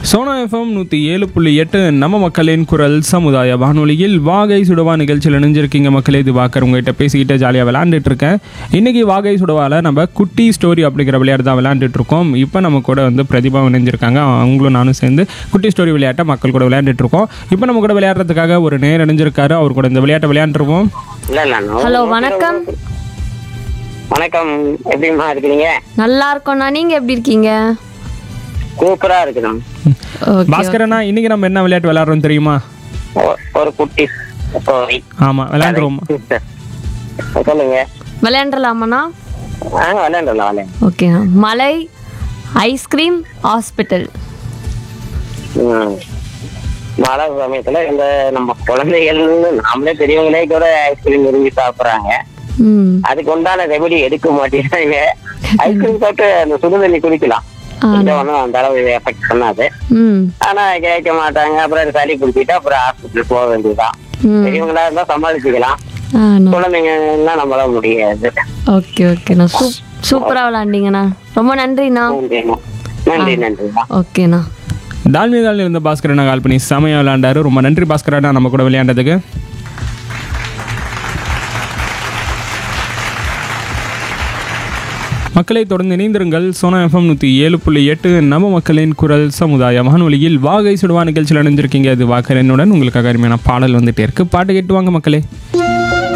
Sona FM நூற்றி ஏழு புள்ளி எட்டு நம்ம மக்களின் குரல் சமுதாய வானொலியில் வாகை சுடவா நிகழ்ச்சியில் இணைஞ்சிருக்கீங்க மக்களே இது வாக்கர் உங்ககிட்ட பேசிக்கிட்டு ஜாலியாக விளையாண்டுட்டு இருக்கேன் இன்னைக்கு வாகை சுடவாவில் நம்ம குட்டி ஸ்டோரி அப்படிங்கிற விளையாட்டு தான் விளையாண்டுட்டு இருக்கோம் இப்போ நம்ம கூட வந்து பிரதிபா இணைஞ்சிருக்காங்க அவங்களும் நானும் சேர்ந்து குட்டி ஸ்டோரி விளையாட்டை மக்கள் கூட விளையாண்டுட்டு இருக்கோம் இப்போ நம்ம கூட விளையாடுறதுக்காக ஒரு நேர் இணைஞ்சிருக்காரு அவர் கூட இந்த விளையாட்டை விளையாண்டுருவோம் இல்ல இல்ல நான் ஹலோ வணக்கம் வணக்கம் எப்படிமா இருக்கிறீங்க நல்லா இருக்கோண்ணா நீங்க எப்படி இருக்கீங்க சூப்பரா இருக்கிறோம் ஓகே பாஸ்கரனா இன்னைக்கு நம்ம என்ன விளையாட்டு விளையாடுறோம் தெரியுமா ஒ- ஒரு குட்டி ஸ்டோரி ஆமாம் விளையாண்டுருவோம் சொல்லுங்க விளையாண்டலாமாண்ணா ஆ விளையாண்டலாம் விளையாண்டு ஓகேண்ணா மலை ஐஸ்கிரீம் ஹாஸ்பிட்டல் ம். மழை சமயத்துல இந்த நம்ம குழந்தைகள் நாமளே பெரியவங்களே கூட ஐஸ்கிரீம் விரும்பி சாப்பிடுறாங்க ம் அதுக்கு உண்டான ரெமெடி எடுக்க மாட்டேங்கிறாங்க ஐஸ்கிரீம் சாப்பிட்டு அந்த சுடுதண்ணி குடிக்கலாம் இந்த ஒன்றும் அந்த அளவு எஃபெக்ட் பண்ணாது ம் ஆனா கேட்க மாட்டாங்க அப்புறம் சளி பிடிச்சிட்டு அப்புறம் ஹாஸ்பிட்டல் போக வேண்டியதுதான் ம் பெரியவங்களா இருந்தா சமாளிச்சுக்கலாம் ஆண்ணா குழந்தைங்க எல்லாம் நம்மளால முடியாது ஓகே ஓகேண்ணா சூப் சூப்பராக விளாண்டிங்கண்ணா ரொம்ப நன்றிண்ணா நன்றிம்மா. நன்றி நன்றிம்மா ஓகேண்ணா டால்மிதால் இருந்த பாஸ்கரனை கால் பண்ணி செமையாக விளையாண்டாரு ரொம்ப நன்றி பாஸ்கரனா நம்ம கூட விளையாண்டதுக்கு மக்களை தொடர்ந்து இணைந்திருங்கள் சோனா எஃப்எம் நூற்றி ஏழு புள்ளி எட்டு நம்ம மக்களின் குரல் சமுதாய வானொலியில் வாகை சுடுவா நிகழ்ச்சியில் இணைஞ்சிருக்கீங்க அது வாக்கரனுடன் உங்களுக்காக அருமையான பாடல் வந்துட்டே இருக்கு பாட்டு கேட்டு வாங்க மக்களே